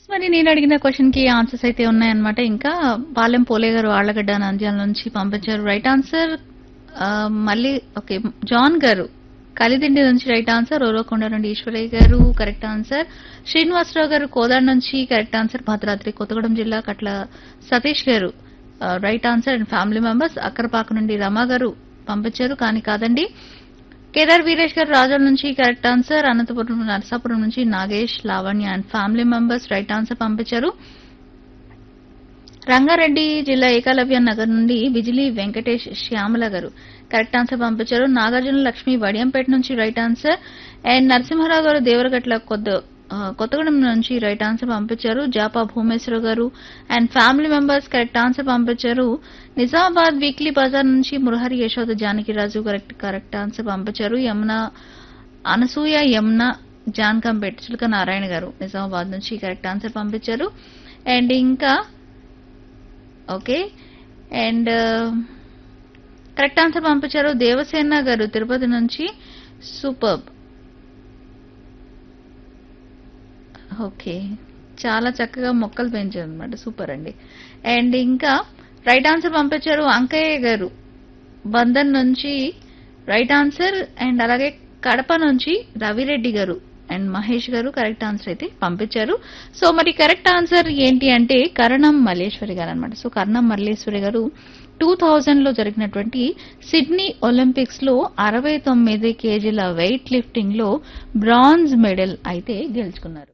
మరి నేను అడిగిన క్వశ్చన్ కి ఆన్సర్స్ అయితే ఉన్నాయన్నమాట ఇంకా పాలెం పోలే గారు ఆళ్లగడ్డ నంద్యాల నుంచి పంపించారు రైట్ ఆన్సర్ మళ్ళీ ఓకే జాన్ గారు కలిదిండి నుంచి రైట్ ఆన్సర్ ఓరోకొండ నుండి ఈశ్వరయ్య గారు కరెక్ట్ ఆన్సర్ శ్రీనివాసరావు గారు కోదాడ నుంచి కరెక్ట్ ఆన్సర్ భద్రాద్రి కొత్తగూడెం జిల్లా Katla Satish garu right answer and family members Akkarapaka నుండి రమా గారు పంపించారు కానీ కాదండి కేదార్ వీరేష్ గారు రాజోల నుంచి కరెక్ట్ ఆన్సర్ అనంతపురం నరసాపురం నుంచి Nagesh Lavanya and family members right answer పంపించారు రంగారెడ్డి జిల్లా ఏకలవ్య నగర్ నుండి బిజిలీ వెంకటేష్ శ్యామల గారు కరెక్ట్ ఆన్సర్ పంపించారు నాగార్జున లక్ష్మి వడియంపేట నుంచి రైట్ ఆన్సర్ అండ్ నరసింహారావు గారు దేవరగట్ల కొత్త ఆ, కొత్తగూడెం నుంచి రైట్ ఆన్సర్ పంపించారు Japa Bhumeshwara garu and family members correct answer పంపించారు నిజామాబాద్ వీక్లీ బజార్ నుంచి Murahari Yashoda Janakiraju correct correct answer పంపించారు యమున అనసూయ యమున జాన్కంపేట్ చిలుక నారాయణ గారు నిజామాబాద్ నుంచి కరెక్ట్ ఆన్సర్ పంపించారు అండ్ ఇంకా ఓకే అండ్ కరెక్ట్ ఆన్సర్ పంపించారు దేవసేన గారు తిరుపతి నుంచి సూపర్ ఓకే చాలా చక్కగా మొక్కలు పెంచారు అనమాట సూపర్ అండి అండ్ ఇంకా రైట్ ఆన్సర్ పంపించారు అంకయ్య గారు బంధన్ నుంచి రైట్ ఆన్సర్ అండ్ అలాగే కడప నుంచి రవిరెడ్డి గారు అండ్ మహేష్ గారు కరెక్ట్ ఆన్సర్ అయితే పంపించారు సో మరి కరెక్ట్ ఆన్సర్ ఏంటి అంటే కరణం మల్లేశ్వరి గారు అనమాట సో కరణం మల్లేశ్వరి గారు టూ థౌజండ్ లో జరిగినటువంటి సిడ్నీ ఒలింపిక్స్ లో అరవై తొమ్మిది కేజీల వెయిట్ లిఫ్టింగ్ లో బ్రాంజ్ మెడల్ అయితే గెలుచుకున్నారు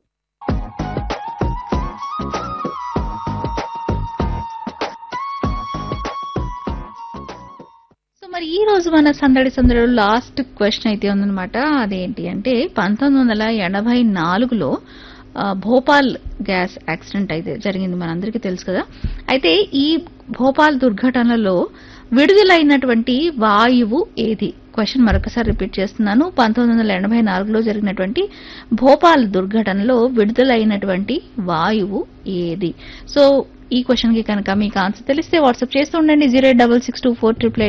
సో మరి ఈ రోజు మన సందడి సందడిలో లాస్ట్ క్వశ్చన్ అయితే ఉందన్నమాట అదేంటి అంటే పంతొమ్మిది వందల ఎనభై నాలుగులో ఆ, భోపాల్ గ్యాస్ యాక్సిడెంట్ అయితే జరిగింది మనందరికీ తెలుసు కదా అయితే ఈ భోపాల్ దుర్ఘటనలో విడుదలైనటువంటి వాయువు ఏది క్వశ్చన్ మరొకసారి రిపీట్ చేస్తున్నాను పంతొమ్మిది వందల ఎనభై నాలుగులో జరిగినటువంటి భోపాల్ దుర్ఘటనలో విడుదలైనటువంటి వాయువు ఏది సో ఈ క్వశ్చన్ కి కనుక మీకు ఆన్సర్ తెలిస్తే వాట్సాప్ చేస్తూ ఉండండి zero double six two four triple